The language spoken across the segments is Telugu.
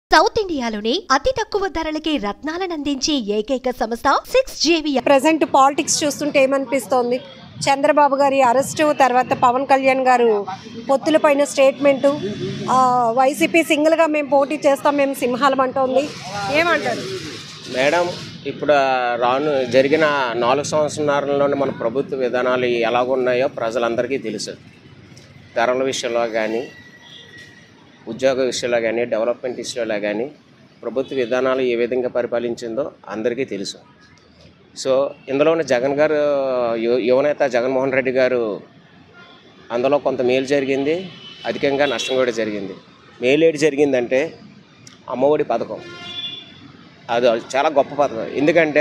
సౌత్ ఇండియాలోని అతి తక్కువ ధరలకి రత్నాలనందించే ఏకైక సంస్థ సిక్స్ జేవియర్ ప్రజెంట్ పాలిటిక్స్ చూస్తుంటే ఏమనిపిస్తోంది చంద్రబాబు గారి అరెస్టు తర్వాత పవన్ కళ్యాణ్ గారు పొత్తులపైన స్టేట్మెంటు ఆ, వైసీపీ సింగిల్గా మేము పోటీ చేస్తాం మేము సింహాలం అంటోంది ఏమంటారు మేడం ఇప్పుడు రాను జరిగిన నాలుగు సంవత్సరాలలోని మన ప్రభుత్వ విధానాలు ఎలాగున్నాయో ప్రజలందరికీ తెలుసు ధరల విషయంలో కానీ ఉద్యోగ విషయంలో కానీ డెవలప్మెంట్ విషయంలో కానీ ప్రభుత్వ విధానాలు ఏ విధంగా పరిపాలించిందో అందరికీ తెలుసు సో ఇందులో ఉన్న జగన్ గారు యు- యువనేత జగన్మోహన్ రెడ్డి గారు అందులో కొంత మేలు జరిగింది అధికంగా నష్టం కూడా జరిగింది మేలు ఏడు జరిగిందంటే అమ్మఒడి పథకం అది చాలా గొప్ప పథకం ఎందుకంటే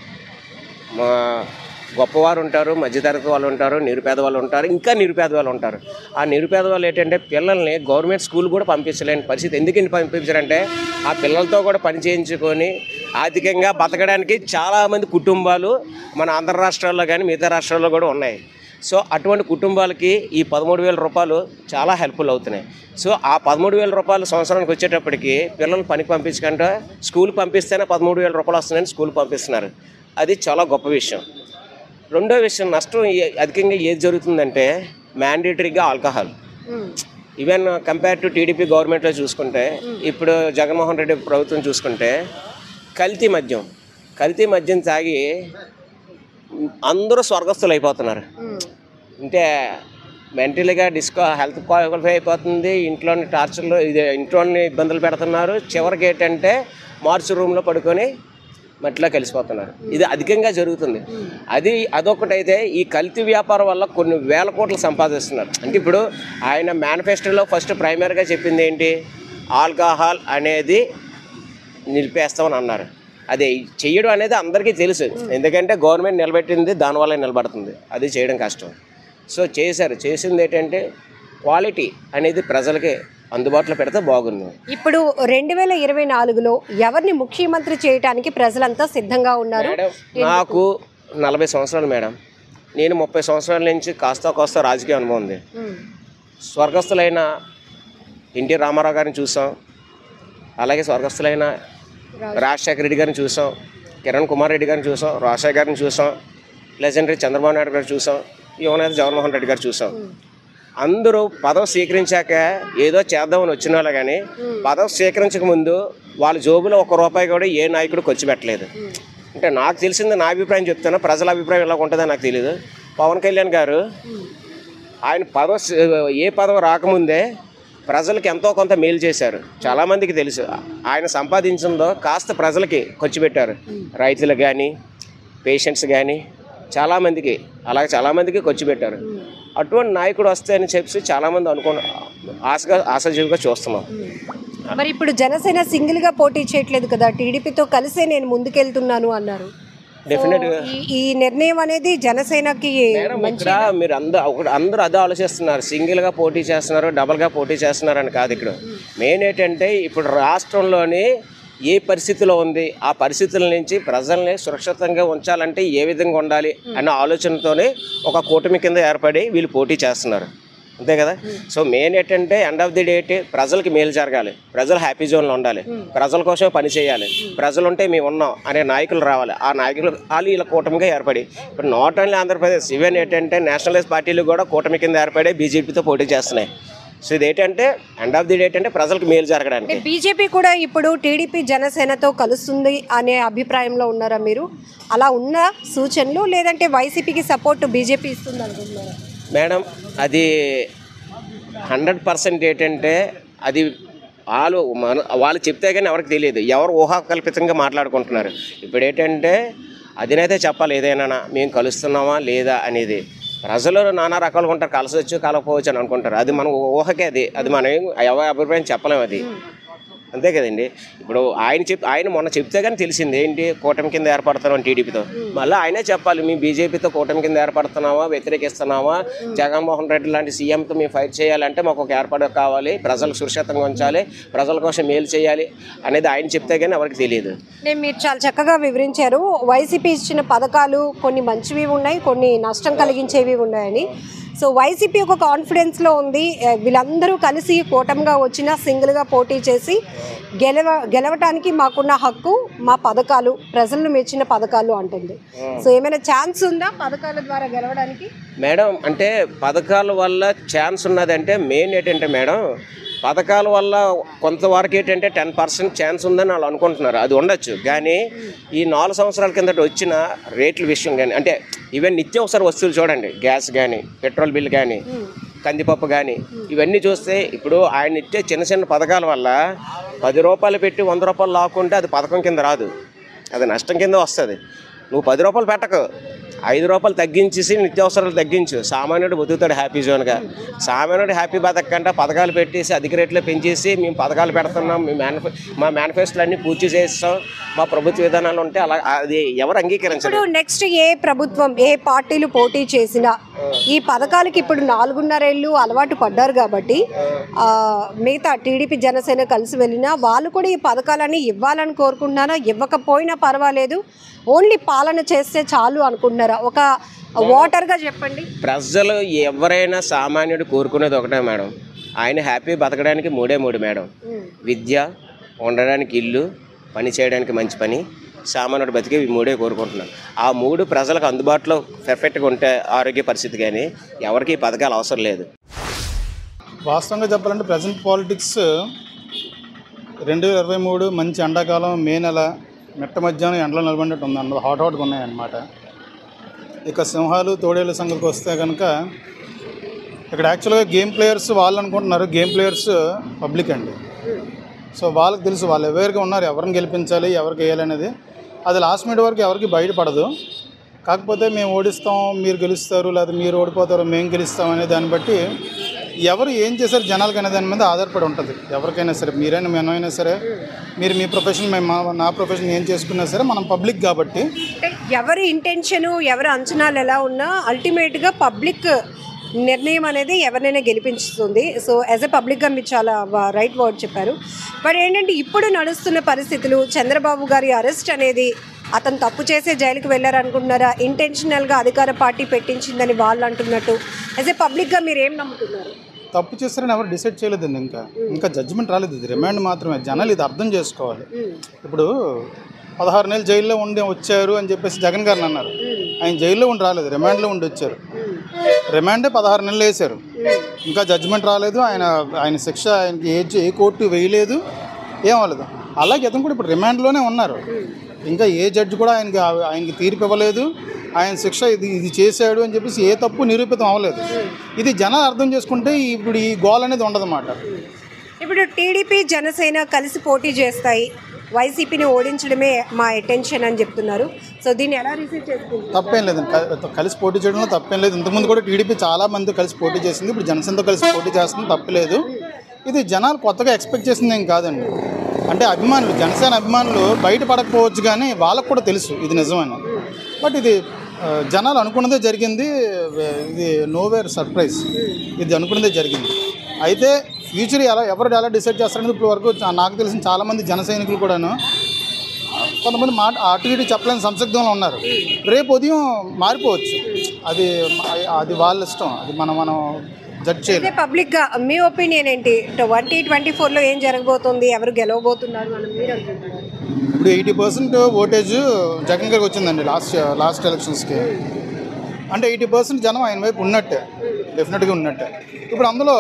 మా గొప్పవారు ఉంటారు మధ్యతరగతి వాళ్ళు ఉంటారు నిరుపేద వాళ్ళు ఉంటారు ఇంకా నిరుపేద వాళ్ళు ఉంటారు ఆ నిరుపేద వాళ్ళు ఏంటంటే పిల్లల్ని గవర్నమెంట్ స్కూల్ కూడా పంపించలేని పరిస్థితి ఎందుకని పంపించారంటే ఆ పిల్లలతో కూడా పని చేయించుకొని ఆర్థికంగా బతకడానికి చాలామంది కుటుంబాలు మన ఆంధ్ర రాష్ట్రాల్లో కానీ మిగతా రాష్ట్రాల్లో కూడా ఉన్నాయి సో అటువంటి కుటుంబాలకి ఈ పదమూడు వేల రూపాయలు చాలా హెల్ప్ఫుల్ అవుతున్నాయి సో ఆ పదమూడు వేల రూపాయలు సంవత్సరానికి వచ్చేటప్పటికి పిల్లలు పనికి పంపించకుండా స్కూల్ పంపిస్తేనే పదమూడు వేల రూపాయలు వస్తున్నాయని స్కూల్ పంపిస్తున్నారు అది చాలా గొప్ప విషయం రెండో విషయం నష్టం ఏ- అధికంగా ఏది జరుగుతుందంటే మ్యాండేటరీగా alcohol even compare to TDP గవర్నమెంట్లో చూసుకుంటే ఇప్పుడు జగన్మోహన్ రెడ్డి ప్రభుత్వం చూసుకుంటే కల్తీ మద్యం కల్తీ మద్యం తాగి అందరూ స్వర్గస్థులు అయిపోతున్నారు అంటే మెంటల్గా డిస్కో హెల్త్ క్వాలిఫై అయిపోతుంది ఇంట్లోని టార్చర్లు ఇది ఇంట్లోని ఇబ్బందులు పెడుతున్నారు చివరికి ఏంటంటే మార్చ్ రూమ్లో పడుకొని మట్టిలో కలిసిపోతున్నారు ఇది అధికంగా జరుగుతుంది అది అదొకటైతే ఈ కల్తీ వ్యాపారం వల్ల కొన్ని వేల కోట్లు సంపాదిస్తున్నారు అంటే ఇప్పుడు ఆయన మేనిఫెస్టోలో ఫస్ట్ ప్రైమరీగా చెప్పింది ఏంటి ఆల్కహాల్ అనేది నిలిపేస్తామని అన్నారు అది చెయ్యడం అనేది అందరికీ తెలుసు ఎందుకంటే గవర్నమెంట్ నిలబెట్టింది దానివల్ల నిలబడుతుంది అది చేయడం కష్టం సో చేశారు చేసింది ఏంటంటే క్వాలిటీ అనేది ప్రజలకి అందుబాటులో పెడితే బాగుంది ఇప్పుడు రెండు వేల ఇరవై నాలుగులో ఎవరిని ముఖ్యమంత్రి చేయడానికి ప్రజలంతా సిద్ధంగా ఉన్నారు మేడం నాకు నలభై సంవత్సరాలు మేడం నేను ముప్పై సంవత్సరాల నుంచి కాస్త కాస్త రాజకీయ అనుభవం ఉంది ఉమ్. స్వర్గస్థులైన ఎన్టీ రామారావు గారిని చూసాం అలాగే స్వర్గస్థులైన రాజశేఖర రెడ్డి గారిని చూసాం కిరణ్ కుమార్ రెడ్డి గారిని చూసాం రాజశేఖర్ గారిని చూసాం లెజెండరీ చంద్రబాబు నాయుడు గారిని చూసాం యువనేత జగన్మోహన్ రెడ్డి గారు చూసాం అందరూ పదవి స్వీకరించాక ఏదో చేద్దామని వచ్చిన వాళ్ళు కానీ పదవి స్వీకరించక ముందు వాళ్ళ జోబులో ఒక రూపాయి కూడా ఏ నాయకుడు ఖర్చు పెట్టలేదు అంటే నాకు తెలిసింది నా అభిప్రాయం చెప్తాను ప్రజల అభిప్రాయం ఎలా ఉంటుందో నాకు తెలియదు పవన్ కళ్యాణ్ గారు ఆయన పదవి ఏ పదవి రాకముందే ప్రజలకి ఎంతో కొంత మేలు చేశారు చాలామందికి తెలుసు ఆయన సంపాదించిందో కాస్త ప్రజలకి ఖర్చు పెట్టారు రైతులకు కానీ పేషెంట్స్ కానీ చాలామందికి అలాగే చాలామందికి ఖర్చు పెట్టారు అటువంటి నాయకుడు వస్తే అని చెప్పి చాలామంది అనుకున్న ఆశగా ఆశాజీవిగా చూస్తున్నాం మరి ఇప్పుడు జనసేన సింగిల్ గా పోటీ చేయట్లేదు కదా టీడీపీతో కలిసే నేను ముందుకెళ్తున్నాను అన్నారు డెఫినెట్గా ఈ- ఈ నిర్ణయం అనేది జనసేనకి మేడం ఇక్కడ మీరు అందరూ ఒకటి అందరూ అదే ఆలోచిస్తున్నారు సింగిల్గా పోటీ చేస్తున్నారు డబల్గా పోటీ చేస్తున్నారు అని కాదు ఇక్కడ మెయిన్ ఏంటంటే ఇప్పుడు రాష్ట్రంలోని ఏ పరిస్థితిలో ఉంది ఆ పరిస్థితుల నుంచి ప్రజల్ని సురక్షితంగా ఉంచాలంటే ఏ విధంగా ఉండాలి అన్న ఆలోచనతోనే ఒక కూటమి కింద ఏర్పడి వీళ్ళు పోటీ చేస్తున్నారు అంతే కదా సో మెయిన్ ఏంటంటే ఎండ్ ఆఫ్ ది డేట్ ప్రజలకి మేలు జరగాలి ప్రజలు హ్యాపీ జోన్లో ఉండాలి ప్రజల కోసమే పని చేయాలి ప్రజలు ఉంటే మేము ఉన్నాం అనే నాయకులు రావాలి ఆ నాయకులు వాళ్ళు వీళ్ళ కూటమిగా ఏర్పడి ఇప్పుడు నాట్ ఓన్లీ ఆంధ్రప్రదేశ్ ఈవెన్ ఏంటంటే నేషనలైజ్ పార్టీలు కూడా కూటమి కింద ఏర్పడి బీజేపీతో పోటీ చేస్తున్నాయి సో ఇది ఏంటంటే ఎండ్ ఆఫ్ ది డేట్ అంటే ప్రజలకు మేలు జరగడానికి బీజేపీ కూడా ఇప్పుడు టీడీపీ జనసేనతో కలుస్తుంది అనే అభిప్రాయంలో ఉన్నారా మీరు అలా ఉన్న సూచనలు లేదంటే వైసీపీకి సపోర్ట్ బీజేపీ ఇస్తుంది అనుకుంటున్నారా మేడం అది హండ్రెడ్ పర్సెంట్ ఏంటంటే అది వాళ్ళు మన వాళ్ళు చెప్తే కానీ ఎవరికి తెలియదు ఎవరు ఊహాకల్పితంగా మాట్లాడుకుంటున్నారు ఇప్పుడు ఏంటంటే అదినైతే చెప్పాలి ఏదైనా మేము కలుస్తున్నామా లేదా అనేది ప్రజలు నానా రకాలుగా ఉంటారు కలసొచ్చు కలకపోవచ్చు అని అనుకుంటారు అది మన ఊహకే అది అది మనం ఏం ఎవరి అభిప్రాయం చెప్పలేము అది అంతే కదండి ఇప్పుడు ఆయన చెప్ ఆయన మొన్న చెప్తే కానీ తెలిసింది ఏంటి కూటమి కింద ఏర్పడుతున్నాం టీడీపీతో మళ్ళీ ఆయనే చెప్పాలి మేము బీజేపీతో కూటమి కింద ఏర్పడుతున్నామా వ్యతిరేకిస్తున్నామా జగన్మోహన్ రెడ్డి లాంటి సీఎంతో మేము ఫైట్ చేయాలంటే మాకు ఒక ఏర్పాటు కావాలి ప్రజలకు సురక్షితంగా ఉంచాలి ప్రజల కోసం మేలు చేయాలి అనేది ఆయన చెప్తే కానీ ఎవరికి తెలియదు నేను మీరు చాలా చక్కగా వివరించారు వైసీపీ ఇచ్చిన పథకాలు కొన్ని మంచివి ఉన్నాయి కొన్ని నష్టం కలిగించేవి ఉన్నాయని సో వైసీపీ ఒక కాన్ఫిడెన్స్లో ఉంది ఆ, వీళ్ళందరూ కలిసి కూటమిగా వచ్చిన సింగిల్గా పోటీ చేసి గెలవ గెలవటానికి మాకున్న హక్కు మా పథకాలు ప్రజలను మెచ్చిన పథకాలు అంటుంది సో ఏమైనా ఛాన్స్ ఉందా పథకాల ద్వారా గెలవడానికి మేడం అంటే పథకాల వల్ల ఛాన్స్ ఉన్నదంటే మెయిన్ ఏంటంటే మేడం పథకాల వల్ల కొంతవరకు ఏంటంటే టెన్ పర్సెంట్ ఛాన్స్ ఉందని వాళ్ళు అనుకుంటున్నారు అది ఉండొచ్చు కానీ ఈ నాలుగు సంవత్సరాల కిందట వచ్చిన రేట్ల విషయం కానీ అంటే ఈవెన్ నిత్యావసర వస్తువులు చూడండి గ్యాస్ కానీ పెట్రోల్ బిల్ కానీ కందిపప్పు కానీ ఇవన్నీ చూస్తే ఇప్పుడు ఆయన ఇచ్చే చిన్న చిన్న పథకాల వల్ల పది రూపాయలు పెట్టి వంద రూపాయలు లాక్కుంటే అది పథకం కింద రాదు అది నష్టం కింద వస్తుంది నువ్వు పది రూపాయలు పెట్టకు ఐదు రూపాయలు తగ్గించేసి నిత్యావసరాలు తగ్గించు సామాన్యుడు బతుకుతాడు హ్యాపీ జోన్గా సామాన్యుడు హ్యాపీ బతకంటే పథకాలు పెట్టేసి అధిక రేట్లో పెంచేసి మేము పథకాలు పెడుతున్నాం మీ మేనిఫె మా మేనిఫెస్టోలు అన్నీ పూర్తి చేస్తాం మా ప్రభుత్వ విధానాలు ఉంటే అలా అది ఎవరు అంగీకరించరు ఇప్పుడు నెక్స్ట్ ఏ ప్రభుత్వం ఏ పార్టీలు పోటీ చేసినా ఈ పథకాలకి ఇప్పుడు నాలుగున్నరేళ్ళు అలవాటు పడ్డారు కాబట్టి ఆ, మిగతా టీడీపీ జనసేన కలిసి వెళ్ళినా వాళ్ళు కూడా ఈ పథకాలన్నీ ఇవ్వాలని కోరుకుంటున్నారా ఇవ్వకపోయినా పర్వాలేదు ఓన్లీ పాలన చేస్తే చాలు అనుకుంటున్నారా ఒక ఓటర్గా చెప్పండి ప్రజలు ఎవరైనా సామాన్యుడు కోరుకునేది ఒకటే మేడం ఆయన హ్యాపీ బతకడానికి మూడే మూడు మేడం విద్య ఉండడానికి ఇల్లు పని చేయడానికి మంచి పని సామాన్యుడు బతికి ఈ మూడే కోరుకుంటున్నాను ఆ మూడు ప్రజలకు అందుబాటులో పర్ఫెక్ట్గా ఉంటే ఆరోగ్య పరిస్థితి కానీ ఎవరికి ఈ పథకాలు అవసరం లేదు వాస్తవంగా చెప్పాలంటే ప్రజెంట్ పాలిటిక్స్ రెండు వేల ఇరవై మూడు మంచి ఎండాకాలం మే నెల మిట్ట మధ్యాహ్నం ఎండలో నిలబడినట్టు ఉంది అందులో హాట్ హాట్గా ఉన్నాయన్నమాట ఇక సింహాలు తోడేళ్ళ సంగతికి వస్తే కనుక ఇక్కడ యాక్చువల్గా గేమ్ ప్లేయర్స్ వాళ్ళు అనుకుంటున్నారు గేమ్ ప్లేయర్స్ పబ్లిక్ అండి సో వాళ్ళకి తెలుసు వాళ్ళు అవేర్గా ఉన్నారు ఎవరిని గెలిపించాలి ఎవరికి వేయాలి అనేది అది లాస్ట్ మినిట్ వరకు ఎవరికి బయటపడదు కాకపోతే మేము ఓడిస్తాం మీరు గెలుస్తారు లేదా మీరు ఓడిపోతారు మేము గెలుస్తాం అనే దాన్ని బట్టి ఎవరు ఏం చేశారు జనాలకి అనే దాని మీద ఆధారపడి ఉంటుంది ఎవరికైనా సరే మీరైనా మేమైనా సరే మీరు మీ ప్రొఫెషన్ మేము మా- నా ప్రొఫెషన్ ఏం చేసుకున్నా సరే మనం పబ్లిక్ కాబట్టి అంటే ఎవరి ఇంటెన్షను ఎవరి అంచనాలు ఎలా ఉన్నా అల్టిమేట్గా పబ్లిక్ నిర్ణయం అనేది ఎవరినైనా గెలిపించుతుంది సో యాజ్ ఎ పబ్లిక్గా మీరు చాలా రైట్ వర్డ్ చెప్పారు బట్ ఏంటంటే ఇప్పుడు నడుస్తున్న పరిస్థితులు చంద్రబాబు గారి అరెస్ట్ అనేది అతను తప్పు చేసే జైలుకి వెళ్ళారనుకుంటున్నారా ఇంటెన్షనల్గా అధికార పార్టీ పెట్టించిందని వాళ్ళు అంటున్నట్టు యాజ్ ఎ పబ్లిక్గా మీరు ఏం నమ్ముతున్నారు తప్పు చేస్తారని ఎవరు డిసైడ్ చేయలేదండి ఇంకా ఇంకా జడ్జిమెంట్ రాలేదు ఇది రిమాండ్ మాత్రమే జనాలు ఇది అర్థం చేసుకోవాలి ఇప్పుడు పదహారు నెలలు జైల్లో ఉండి వచ్చారు అని చెప్పేసి జగన్ గారిని అన్నారు ఆయన జైల్లో ఉండి రాలేదు రిమాండ్లో ఉండి వచ్చారు రిమాండే పదహారు నెలలు వేశారు ఇంకా జడ్జిమెంట్ రాలేదు ఆయన ఆయన శిక్ష ఆయనకి ఏ ఏ కోర్టు వేయలేదు ఏం అవ్వలేదు అలాగే అతను కూడా ఇప్పుడు రిమాండ్లోనే ఉన్నారు ఇంకా ఏ జడ్జి కూడా ఆయనకి ఆయనకి తీర్పు ఇవ్వలేదు ఆయన శిక్ష ఇది ఇది చేశాడు అని చెప్పేసి ఏ తప్పు నిరూపితం అవ్వలేదు ఇది జనాలు అర్థం చేసుకుంటే ఇప్పుడు ఈ గోల్ అనేది ఉండదన్నమాట ఇప్పుడు టీడీపీ జనసేన కలిసి పోటీ చేస్తాయి వైసీపీని ఓడించడమే మా అటెన్షన్ అని చెప్తున్నారు సో దీన్ని ఎలా రిసీవ్ చేసుకుంటారు తప్పేం లేదండి క- కలిసి పోటీ చేయడంలో తప్పేం లేదు ఇంతకుముందు కూడా టీడీపీ చాలా మంది కలిసి పోటీ చేసింది ఇప్పుడు జనసేనతో కలిసి పోటీ చేస్తుంది తప్పలేదు ఇది జనాలు కొత్తగా ఎక్స్పెక్ట్ చేసింది ఏం కాదండి అంటే అభిమానులు జనసేన అభిమానులు బయట పడకపోవచ్చు కానీ వాళ్ళకు కూడా తెలుసు ఇది నిజమని బట్ ఇది ఆ, జనాలు అనుకున్నదే జరిగింది వే- ఇది నోవేర్ సర్ప్రైజ్ ఇది అనుకున్నదే జరిగింది అయితే ఫ్యూచర్ ఎలా ఎవరు ఎలా డిసైడ్ చేస్తారనేది ఇప్పుడు వరకు చా- నాకు తెలిసిన చాలామంది జన సైనికులు కూడాను కొంతమంది మాట అటు ఇటు చెప్పలేని సంసిగ్ధంలో ఉన్నారు రేపు ఉదయం మారిపోవచ్చు అది అది వాళ్ళ ఇష్టం అది మనం మనం జడ్జ్ చేయలేం అయితే పబ్లిక్గా మీ ఒపీనియన్ ఏంటి ట్వంటీ ట్వంటీ ఫోర్లో ఏం జరగబోతుంది ఎవరు గెలవబోతున్నారు మనం మీరు అనుకుంటున్నారు ఇప్పుడు ఎయిటీ పర్సెంట్ ఓటేజ్ జగన్ గారికి వచ్చిందండి లాస్ట్ లాస్ట్ ఎలక్షన్స్కి అంటే ఎయిటీ పర్సెంట్ జనం ఆయన వైపు ఉన్నట్టే డెఫినెట్గా ఉన్నట్టే ఇప్పుడు అందులో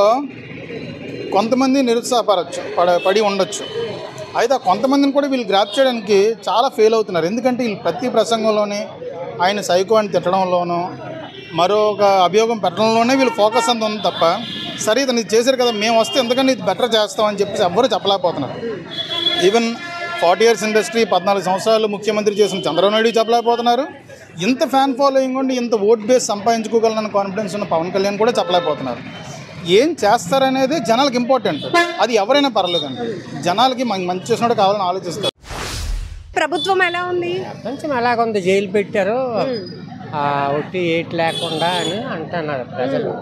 కొంతమంది నిరుత్సాహపరచ్చు పడ పడి ఉండొచ్చు అయితే ఆ కొంతమందిని కూడా వీళ్ళు గ్రాప్ చేయడానికి చాలా ఫెయిల్ అవుతున్నారు ఎందుకంటే వీళ్ళు ప్రతి ప్రసంగంలోనే ఆయన సైకో అని తిట్టడంలోనూ మరొక అభియోగం పెట్టడంలోనే వీళ్ళు ఫోకస్ అంత ఉంది తప్ప సరే ఇతను ఇది చేశారు కదా మేము వస్తే ఎందుకంటే ఇది బెటర్ చేస్తామని చెప్పేసి ఎవ్వరూ చెప్పలేకపోతున్నారు ఈవెన్ ఫార్టీ ఇయర్స్ ఇండస్ట్రీ పద్నాలుగు సంవత్సరాలు ముఖ్యమంత్రి చేసిన చంద్రబాబు నాయుడు చెప్పలేకపోతున్నారు ఇంత ఫ్యాన్ ఫాలోయింగ్ ఉండి ఇంత ఓట్ బేస్ సంపాదించుకోగలనన్న కాన్ఫిడెన్స్ ఉన్న పవన్ కళ్యాణ్ కూడా చెప్పలేకపోతున్నారు ఏం చేస్తారనేది జనాలకు ఇంపార్టెంట్ అది ఎవరైనా పర్లేదండి జనాలకి మన- మంచి చేసినట్టు కావాలని ఆలోచిస్తారు ప్రభుత్వం ఎలా ఉంది కొంచెం అలాగుంది జైలు పెట్టారు ఆ, ఒట్టి ఏటి లేకుండా అని అంటున్నారు ప్రజలు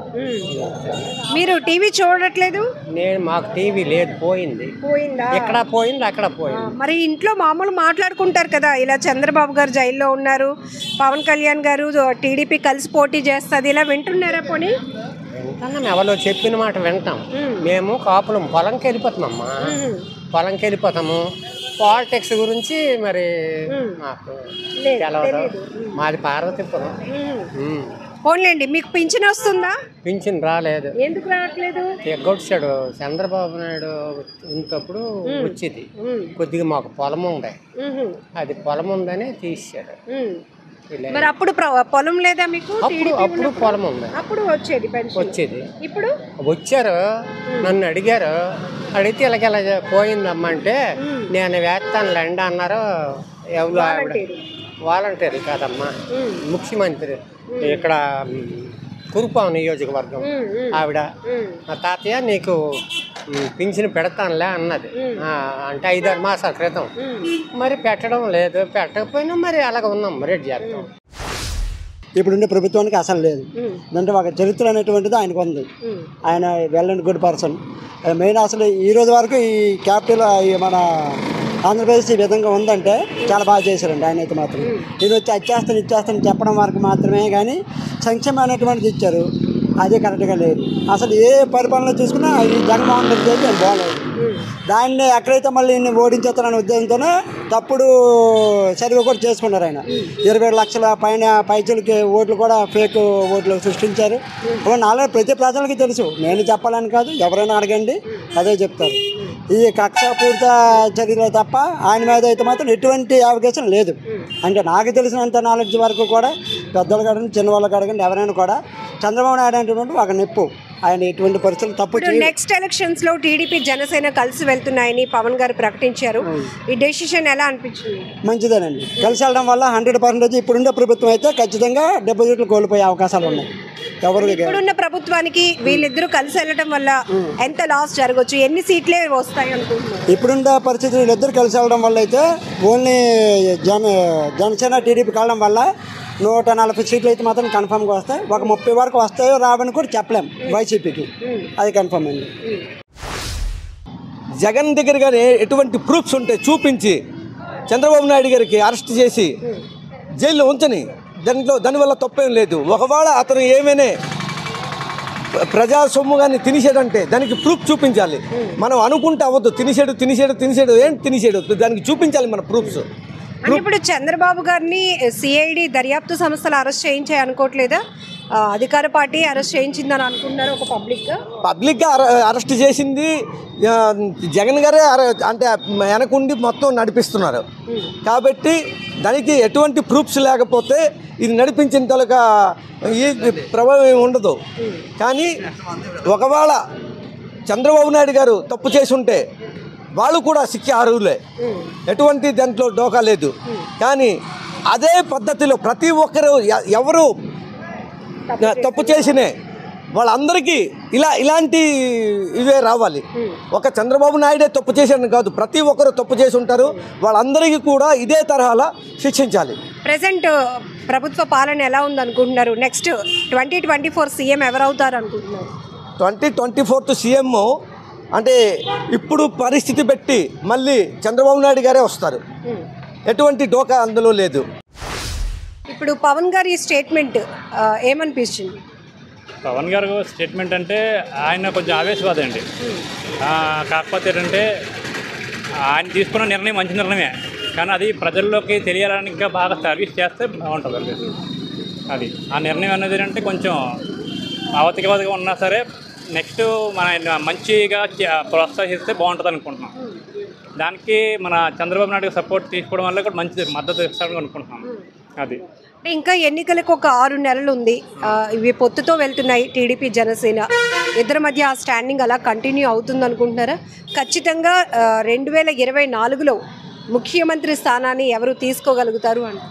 మీరు టీవీ చూడట్లేదు నేను మాకు టీవీ లేదు పోయింది పోయిందా ఇక్కడ పోయింది అక్కడ ఆ, పోయింది మరి ఇంట్లో మామూలు మాట్లాడుకుంటారు కదా ఇలా చంద్రబాబు గారు జైల్లో ఉన్నారు పవన్ కళ్యాణ్ గారు టీడీపీ కలిసి పోటీ చేస్తుంది ఇలా వింటున్నారా పోనీ వింటాం ఎవరో చెప్పిన మాట వింటాం మేము కాపులం పొలంకి వెళ్ళిపోతామమ్మా పొలంకి వెళ్ళిపోతాము పాలిటిక్స్ గురించి మరి మాకు తెలవదు మాది పార్వతీపురం ఉమ్. పోన్లేండి మీకు పింఛన్ వస్తుందా పింఛన్ రాలేదు ఎందుకు రావట్లేదు ఎగ్గొచ్చాడు చంద్రబాబు నాయుడు ఉన్నప్పుడు వచ్చేది కొద్దిగా మాకు పొలం ఉండే మ్మ్. అది పొలం ఉందని తీసాడు మ్మ్. ఇలా. మరి అప్పుడు ప్ర- పొలం లేదా మీకు అప్పుడు అప్పుడు పొలం ఉంది అప్పుడు వచ్చేది పెన్షన్ వచ్చేది ఇప్పుడు వచ్చారు నన్ను అడిగారు అడిగితే ఇలాగ ఇలా పోయిందమ్మా అంటే నేను వేస్తాను లండి అన్నారు ఎవరు ఆవిడ వాలంటీర్ కాదమ్మా ముఖ్యమంత్రి ఇక్కడ కురుపాం నియోజకవర్గం ఆవిడ మా తాతయ్య నీకు మ్, పింఛను పెడతానులే అన్నది ఆ, అంటే ఐదారు మాసాల క్రితం మరి పెట్టడం లేదు పెట్టకపోయినా మరి అలాగ ఉన్నాం మరి ఏం చేస్తాం ఇప్పుడుండే ప్రభుత్వానికి అసలు లేదు అంటే ఒక చరిత్ర అనేటువంటిది ఆయనకు ఉంది ఆయన well and good person main అసలు ఈ రోజు వరకు ఈ క్యాపిటల్ ఈ మన ఆంధ్రప్రదేశ్ ఈ విధంగా ఉందంటే చాలా బాగా చేశారండి ఆయన అయితే మాత్రం నేను వచ్చి అచ్చేస్తాను ఇచ్చేస్తాను చెప్పడం వరకు మాత్రమే కానీ సంక్షేమం అనేటువంటిది ఇచ్చారు అది కరెక్ట్గా లేదు అసలు ఏ పరిపాలన చూసుకున్నా ఈ జగన్మోహన్ రెడ్డి అయితే బాగలేదు దాన్ని ఎక్కడైతే మళ్ళీ ఈయన్ని ఓడించేస్తాననే ఉద్దేశంతోనే తప్పుడు సర్వే కూడా చేసుకున్నారు ఆయన ఇరవై లక్షల పైన పైచలకి ఓట్లు కూడా ఫేక్ ఓట్లు సృష్టించారు అవన్నీ ఆల్రెడీ ప్రతి ప్రజలకి తెలుసు నేను చెప్పాలని కాదు ఎవరైనా అడగండి అదే చెప్తారు ఈ కక్షపూరిత చర్యలు తప్ప ఆయన మీద అయితే మాత్రం ఎటువంటి అవకాశం లేదు అంటే నాకు తెలిసినంత నాలెడ్జ్ వరకు కూడా పెద్దలు అడగండి చిన్నవాళ్ళకి అడగండి ఎవరైనా కూడా చంద్రబాబు నాయుడు అనేటువంటి ఒక నిప్పు ఆయన ఎటువంటి పరిస్థితులు తప్పు ఇప్పుడు చేయలేదు నెక్స్ట్ ఎలక్షన్స్ లో టీడీపీ జనసేన కలిసి వెళ్తున్నాయని పవన్ గారు ప్రకటించారు ఈ డెసిషన్ ఎలా అనిపించింది మంచిదేనండి కలిసి వెళ్ళడం వల్ల హండ్రెడ్ పర్సెంటేజ్ ఇప్పుడుండే ప్రభుత్వం అయితే ఖచ్చితంగా డిపాజిట్లు కోల్పోయే అవకాశాలు ఉన్నాయి ఎవరు ఇప్పుడున్న ప్రభుత్వానికి వీళ్ళిద్దరూ కలిసి వెళ్ళడం వల్ల ఎంత లాస్ జరగవచ్చు ఎన్ని సీట్లే వస్తాయి అనుకుంటున్నారు ఇప్పుడుండే పరిస్థితులు వీళ్ళిద్దరు కలిసి వెళ్ళడం వల్ల అయితే ఓన్లీ జన జనసేన టీడీపీ కలడం వల్ల నూట నలభై సీట్లు అయితే మాత్రం కన్ఫామ్గా వస్తాయి ఒక ముప్పై వరకు వస్తాయో రావని కూడా చెప్పలేం వైసీపీకి అది కన్ఫామ్ అండి జగన్ దగ్గర కానీ ఎటువంటి ప్రూఫ్స్ ఉంటే చూపించి చంద్రబాబు నాయుడు గారికి అరెస్ట్ చేసి జైల్లో ఉంచని దాంట్లో దానివల్ల తప్పేం లేదు ఒకవేళ అతను ఏమైనా ప్ర- ప్రజా సొమ్ము కానీ తినేసాడంటే దానికి ప్రూఫ్ చూపించాలి మనం అనుకుంటే అవ్వద్దు తినేసాడు తినేసాడు తినేసాడు ఏం తినేసాడు దానికి చూపించాలి మన ప్రూఫ్స్ అంటే ఇప్పుడు చంద్రబాబు గారిని సిఐడి దర్యాప్తు సంస్థలు అరెస్ట్ చేయించాయి అనుకోవట్లేదా ఆ, అధికార పార్టీ అరెస్ట్ చేయించిందని అనుకుంటున్నారు ఒక పబ్లిక్ గా పబ్లిక్గా అర- అరెస్ట్ చేసింది ఆ, జగన్ గారే అర- అంటే వెనకుండి మొత్తం నడిపిస్తున్నారు కాబట్టి దానికి ఎటువంటి ప్రూఫ్స్ లేకపోతే ఇది నడిపించిన తలక ఈ ప్రభావం ఏమి ఉండదు కానీ ఒకవేళ చంద్రబాబు నాయుడు గారు తప్పు చేసి ఉంటే వాళ్ళు కూడా శిక్ష అర్హులే ఎటువంటి దాంట్లో డోకా లేదు కానీ అదే పద్ధతిలో ప్రతి ఒక్కరు ఎ- ఎవరు తప్పు చేసినే వాళ్ళందరికీ ఇలా ఇలాంటి ఇవే రావాలి ఒక చంద్రబాబు నాయుడే తప్పు చేశాడని కాదు ప్రతి ఒక్కరు తప్పు చేసి ఉంటారు వాళ్ళందరికీ కూడా ఇదే తరహాలో శిక్షించాలి ప్రెసెంట్ ప్రభుత్వ పాలన ఎలా ఉంది అనుకుంటున్నారు next twenty twenty four CM ఎవరు అవుతారు అనుకుంటున్నారు ట్వంటీ ట్వంటీ ఫోర్త్ సీఎం అంటే ఇప్పుడు పరిస్థితి పెట్టి మళ్ళీ చంద్రబాబు నాయుడు గారే వస్తారు ఎటువంటి డోకా అందులో లేదు ఇప్పుడు పవన్ గారి స్టేట్మెంట్ ఆ, ఏమనిపించింది పవన్ గారు స్టేట్మెంట్ అంటే ఆయన కొంచెం ఆవేశవాది అండి ఆ, కాకపోతే ఏంటంటే ఆయన తీసుకున్న నిర్ణయం మంచి నిర్ణయమే కానీ అది ప్రజల్లోకి తెలియాలని ఇంకా బాగా సర్వీస్ చేస్తే బాగుంటుంది అండి అది ఆ నిర్ణయం అనేది ఏంటంటే కొంచెం అవతికవతిగా ఉన్నా సరే నెక్స్ట్ మన ఆయన మంచిగా చే- ప్రోత్సహిస్తే బాగుంటుంది అనుకుంటున్నాం దానికి మన చంద్రబాబు నాయుడు సపోర్ట్ తీసుకోవడం వల్ల కూడా మంచి మద్దతు ఇస్తాడని అనుకుంటున్నాం అది అంటే ఇంకా ఎన్నికలకు ఒక ఆరు నెలలు ఉంది ఆ, ఇవి పొత్తుతో వెళ్తున్నాయి టీడీపీ జనసేన ఇద్దరి మధ్య ఆ స్టాండింగ్ అలా కంటిన్యూ అవుతుంది అనుకుంటున్నారా ఖచ్చితంగా రెండు వేల ఇరవై నాలుగులో ముఖ్యమంత్రి స్థానాన్ని ఎవరు తీసుకోగలుగుతారు అంట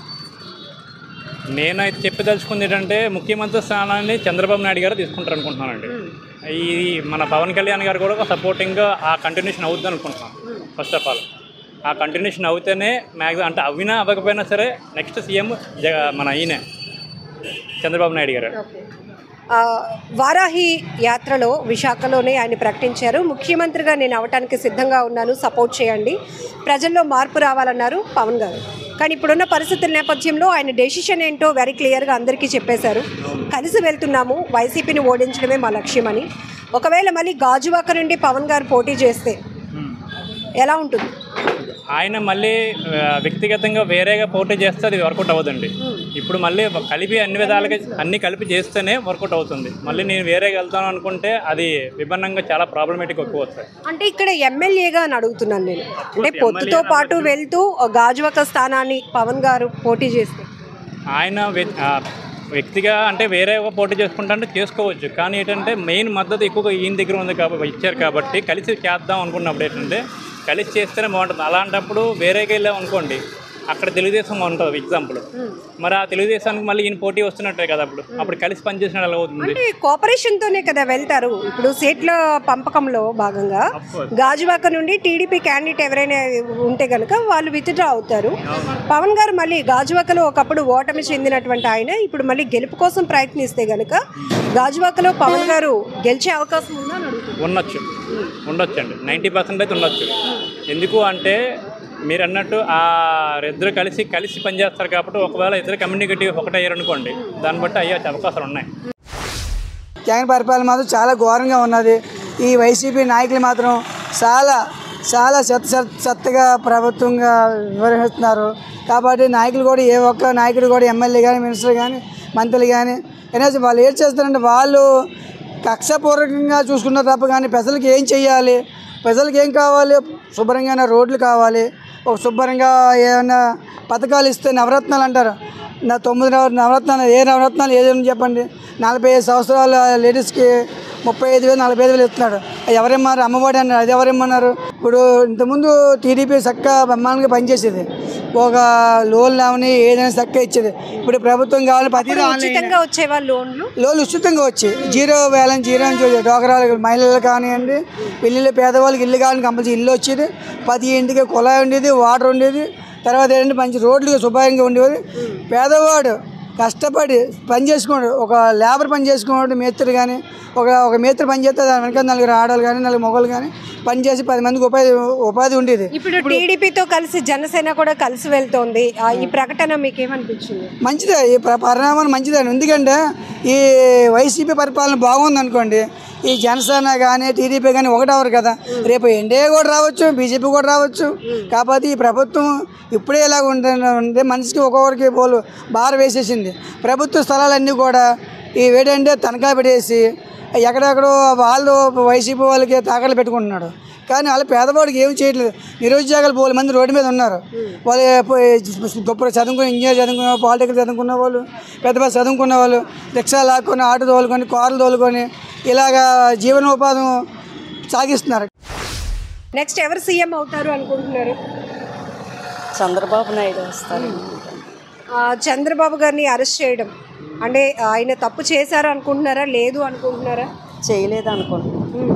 నేనైతే చెప్పదలుచుకుంది ఏంటంటే ముఖ్యమంత్రి స్థానాన్ని చంద్రబాబు నాయుడు గారు తీసుకుంటారు అనుకుంటున్నానండి ఈ మన పవన్ కళ్యాణ్ గారు కూడా సపోర్టింగ్గా ఆ కంటిన్యూషన్ అవుద్ది అనుకుంటున్నాను ఫస్ట్ ఆఫ్ ఆల్ ఆ కంటిన్యూషన్ అవుతేనే మ్యాక్సిమం అంటే అవినా అవ్వకపోయినా సరే నెక్స్ట్ సీఎం జగ మన ఈయనే చంద్రబాబు నాయుడు గారు ఆ, వారాహి యాత్రలో విశాఖలోనే ఆయన ప్రకటించారు ముఖ్యమంత్రిగా నేను అవటానికి సిద్ధంగా ఉన్నాను సపోర్ట్ చేయండి ప్రజల్లో మార్పు రావాలన్నారు పవన్ గారు కానీ ఇప్పుడున్న పరిస్థితుల నేపథ్యంలో ఆయన డెసిషన్ ఏంటో వెరీ క్లియర్గా అందరికీ చెప్పేశారు కలిసి వెళ్తున్నాము వైసీపీని ఓడించడమే మా లక్ష్యమని ఒకవేళ మళ్ళీ గాజువాక నుండి పవన్ గారు పోటీ చేస్తే ఎలా ఉంటుంది ఆయన మళ్ళీ ఆ, వ్యక్తిగతంగా వేరేగా పోటీ చేస్తే అది వర్కౌట్ అవ్వదండి ఇప్పుడు మళ్ళీ కలిపి అన్ని విధాలుగా అన్ని కలిపి చేస్తేనే వర్కౌట్ అవుతుంది మళ్ళీ నేను వేరేగా వెళ్తాను అనుకుంటే అది విభిన్నంగా చాలా ప్రాబ్లమేటిక్ ఎక్కువ వస్తాయి అంటే ఇక్కడ ఎమ్మెల్యేగా అని అడుగుతున్నాను నేను అంటే పొత్తుతో పాటు వెళ్తూ గాజువాక స్థానాన్ని పవన్ గారు పోటీ చేస్తే ఆయన వ్య- ఆ, వ్యక్తిగా అంటే వేరే ఒక పోటీ చేసుకుంటా అంటే చేసుకోవచ్చు కానీ ఏంటంటే మెయిన్ మద్దతు ఎక్కువగా ఈయన దగ్గర ఉంది కాబట్టి ఇచ్చారు కాబట్టి కలిసి చేద్దాం అనుకున్నప్పుడు ఏంటంటే కలిసి చేస్తేనే బాగుంటుంది అలాంటప్పుడు వేరేగా వెళ్ళాం అనుకోండి అక్కడ తెలుగుదేశం ఉంటుంది ఎగ్జాంపుల్ మరి ఆ తెలుగుదేశానికి మళ్ళీ ఈయన పోటీ వస్తున్నట్టే కదా అప్పుడు అప్పుడు కలిసి పనిచేసినట్టు ఎలా అవుతుంది అంటే కోఆపరేషన్ తోనే కదా వెళ్తారు ఇప్పుడు సీట్ల పంపకంలో భాగంగా గాజువాక నుండి టీడీపీ క్యాండిడేట్ ఎవరైనా ఉంటే గనుక వాళ్ళు విత్డ్రా అవుతారు పవన్ గారు మళ్ళీ గాజువాకలో ఒకప్పుడు ఓటమి చెందినటువంటి ఆయన ఇప్పుడు మళ్ళీ గెలుపు కోసం ప్రయత్నిస్తే గనుక గాజువాకలో పవన్ గారు గెలిచే అవకాశం ఉందా అని అడుగుతున్నాను. ఉండొచ్చు ఉండొచ్చు అండి నైంటీ పర్సెంట్ అయితే ఉండొచ్చు ఎందుకు అంటే మీరు అన్నట్టు ఆ ఇద్దరు కలిసి కలిసి పనిచేస్తారు కాబట్టి ఒకవేళ ఇద్దరు కమ్యూనికేటివ్ ఒకటే అయ్యారు అనుకోండి దాన్ని బట్టి అయ్యే అవకాశాలు ఉన్నాయి జగన్ పరిపాలన మాత్రం చాలా ఘోరంగా ఉన్నది ఈ వైసీపీ నాయకులు మాత్రం చాలా చాలా చెత్త చెత్త చెత్తగా ప్రభుత్వంగా వివరిస్తున్నారు కాబట్టి నాయకులు కూడా ఏ ఒక్క నాయకుడు కూడా ఎమ్మెల్యే కానీ మినిస్టర్ కానీ మంత్రులు కానీ కనీసం వాళ్ళు ఏం చేస్తారంటే వాళ్ళు కక్షపూర్వకంగా చూసుకున్నారు తప్ప కానీ ప్రజలకు ఏం చేయాలి ప్రజలకు ఏం కావాలి శుభ్రంగా రోడ్లు కావాలి ఒక శుభ్రంగా ఏమైనా పథకాలు ఇస్తే నవరత్నాలు అంటారు నా తొమ్మిది నవ నవరత్నాలు ఏ నవరత్నాలు ఏదైనా చెప్పండి నలభై ఐదు సంవత్సరాల లేడీస్కి ముప్పై ఐదు వేలు నలభై ఐదు వేలు ఇస్తున్నాడు ఎవరేమన్నారు అమ్మఒడి అన్నారు అది ఎవరేమన్నారు ఇప్పుడు ఇంతకుముందు టీడీపీ చక్కగా బ్రహ్మాండంగా పనిచేసేది ఒక లోన్ లేవని ఏదైనా చక్కగా ఇచ్చేది ఇప్పుడు ప్రభుత్వం కావాలి ప్రతి ఉచితంగా వచ్చేవా లోన్లు లోన్లు ఉచితంగా వచ్చి జీరో బ్యాలెన్స్ జీరో నుంచి వచ్చేది. డోకరాలకు మహిళలు కానివ్వండి పెళ్ళిళ్ళు పేదవాళ్ళకి ఇల్లు కావాలని కంపల్సరీ ఇల్లు వచ్చేది ప్రతి ఇంటికి కుళాయి ఉండేది వాటర్ ఉండేది తర్వాత ఏంటంటే మంచి రోడ్లు శుభ్రంగా ఉండేది పేదవాడు కష్టపడి పని చేసుకున్నాడు ఒక లేబర్ పని చేసుకున్నాడు మేస్త్రి కానీ ఒక ఒక మేస్త్రి పని చేస్తే దాని వెనక నలుగురు ఆడవాళ్ళు కానీ నలుగురు మొగలు కానీ పని చేసి పది మందికి ఉపాధి ఉపాధి ఉండేది ఇప్పుడు టీడీపీతో కలిసి జనసేన కూడా కలిసి వెళ్తోంది ఆ, ఈ ప్రకటన మీకు ఏమనిపించింది మంచిదే ఈ ప్ర- పరిణామం మంచిదే ఎందుకంటే ఈ వైసీపీ పరిపాలన బాగుంది అనుకోండి ఈ జనసేన కానీ టీడీపీ కానీ ఒకటవరు కదా రేపు ఎన్డీఏ కూడా రావచ్చు బీజేపీ కూడా రావచ్చు కాకపోతే ఈ ప్రభుత్వం ఇప్పుడే ఇలా ఉంటుంది ఉంటే మనిషికి ఒక్కొక్కరికి పోలు బార వేసేసింది ప్రభుత్వ స్థలాలన్నీ కూడా ఈ వేడంటే తనఖా పెట్టేసి ఎక్కడెక్కడో వాళ్ళు వైసీపీ వాళ్ళకి తాకట్లు పెట్టుకుంటున్నాడు కానీ వాళ్ళు పేదవాడికి ఏమి చేయట్లేదు నిరుద్యోగాలు పోలే మంది రోడ్డు మీద ఉన్నారు వాళ్ళు పో- గొప్ప చదువుకుని ఇంజనీర్ చదువుకున్న వాళ్ళు పాలిటెక్నిక్ చదువుకున్న వాళ్ళు పెద్ద పెద్ద చదువుకున్న వాళ్ళు రిక్షా లాక్కొని ఆటో తోలుకొని కార్లు తోలుకొని ఇలాగా జీవనోపాధి సాగిస్తున్నారు నెక్స్ట్ ఎవరు సీఎం అవుతారు అనుకుంటున్నారు చంద్రబాబు నాయుడు వస్తారు ఆ, చంద్రబాబు గారిని అరెస్ట్ చేయడం అంటే ఆయన తప్పు చేశారు అనుకుంటున్నారా లేదు అనుకుంటున్నారా చేయలేదు అనుకుంటున్నాను ఉమ్.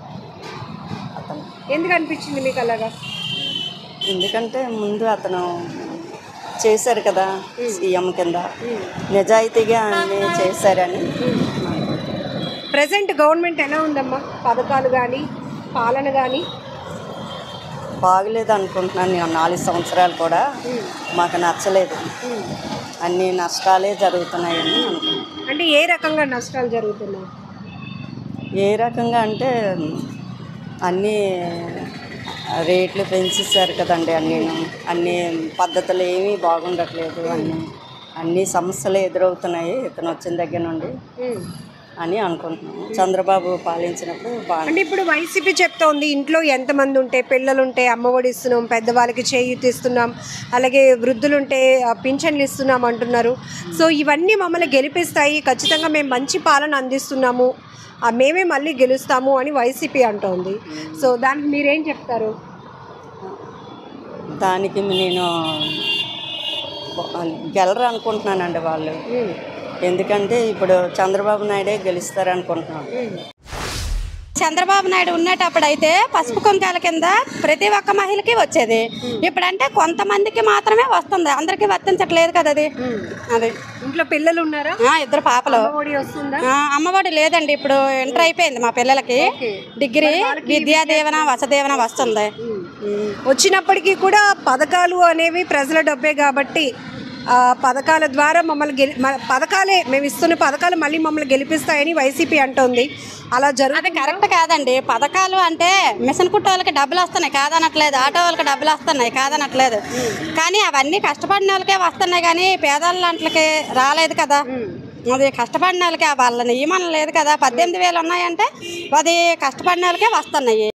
ఎందుకు అనిపించింది మీకు అలాగా ఎందుకంటే ముందు అతను చేశారు కదా సీఎం కింద నిజాయితీగా అన్ని చేశారని ప్రజెంట్ గవర్నమెంట్ ఎలా ఉందమ్మా పథకాలు కానీ పాలన కానీ బాగలేదు అనుకుంటున్నాను నేను నాలుగు సంవత్సరాలు కూడా మాకు నచ్చలేదు అన్ని నష్టాలే జరుగుతున్నాయని అనుకుంటున్నాను అంటే ఏ రకంగా నష్టాలు జరుగుతున్నాయి ఏ రకంగా అంటే అన్నీ రేట్లు పెంచేసారు కదండి అన్నీ అన్ని పద్ధతులు ఏమీ బాగుండట్లేదు అన్నీ అన్ని సమస్యలు ఎదురవుతున్నాయి ఇతను వచ్చిన దగ్గర నుండి అని అనుకుంటున్నాను చంద్రబాబు పాలించినప్పుడు బాగా అంటే ఇప్పుడు వైసీపీ చెప్తోంది ఇంట్లో ఎంతమంది ఉంటే పిల్లలు ఉంటే అమ్మఒడి ఇస్తున్నాం పెద్దవాళ్ళకి చేయూతి ఇస్తున్నాం అలాగే వృద్ధులుంటే ఆ, పింఛన్లు ఇస్తున్నాం అంటున్నారు సో ఇవన్నీ మమ్మల్ని గెలిపిస్తాయి ఖచ్చితంగా మేము మంచి పాలన అందిస్తున్నాము ఆ, మేమే మళ్ళీ గెలుస్తాము అని వైసీపీ అంటోంది సో దానికి మీరేం చెప్తారు దానికి నేను గెలరు అనుకుంటున్నానండి వాళ్ళు ఎందుకంటే ఇప్పుడు చంద్రబాబు నాయుడే గెలుస్తారు అనుకుంటున్నాను చంద్రబాబు నాయుడు ఉండేటప్పుడు అయితే పసుపు కుంకాల కింద ప్రతి ఒక్క మహిళకి వచ్చేది ఇప్పుడంటే కొంతమందికి మాత్రమే వస్తుంది అందరికీ వర్తించట్లేదు కదా అది అది ఇంట్లో పిల్లలు ఉన్నారా ఆ, ఇద్దరు పాపలు అమ్మఒడి వస్తుందా ఆ, అమ్మఒడి లేదండి ఇప్పుడు ఇంటర్ అయిపోయింది మా పిల్లలకి డిగ్రీ విద్యా దీవెన వసదీవెన వస్తుంది వచ్చినప్పటికీ కూడా పథకాలు అనేవి ప్రజల డబ్బే కాబట్టి ఆ పథకాల ద్వారా మమ్మల్ని గెలి మ- పథకాలే మేము ఇస్తున్న పథకాలు మళ్ళీ మమ్మల్ని గెలిపిస్తాయని వైసీపీ అంటోంది అలా జరుగు అది కరెక్ట్ కాదండి పథకాలు అంటే మిషన్ కుట్ట వాళ్ళకి డబ్బులు వస్తున్నాయి కాదనట్లేదు ఆటో వాళ్ళకి డబ్బులు వస్తున్నాయి కాదనట్లేదు కానీ అవన్నీ కష్టపడిన వాళ్ళకే వస్తున్నాయి కానీ పేదవాళ్ళకి రాలేదు కదా అది కష్టపడిన వాళ్ళకి వాళ్ళ నియమం లేదు కదా పద్దెనిమిది వేలు ఉన్నాయంటే అది కష్టపడిన వాళ్ళకే వస్తున్నాయి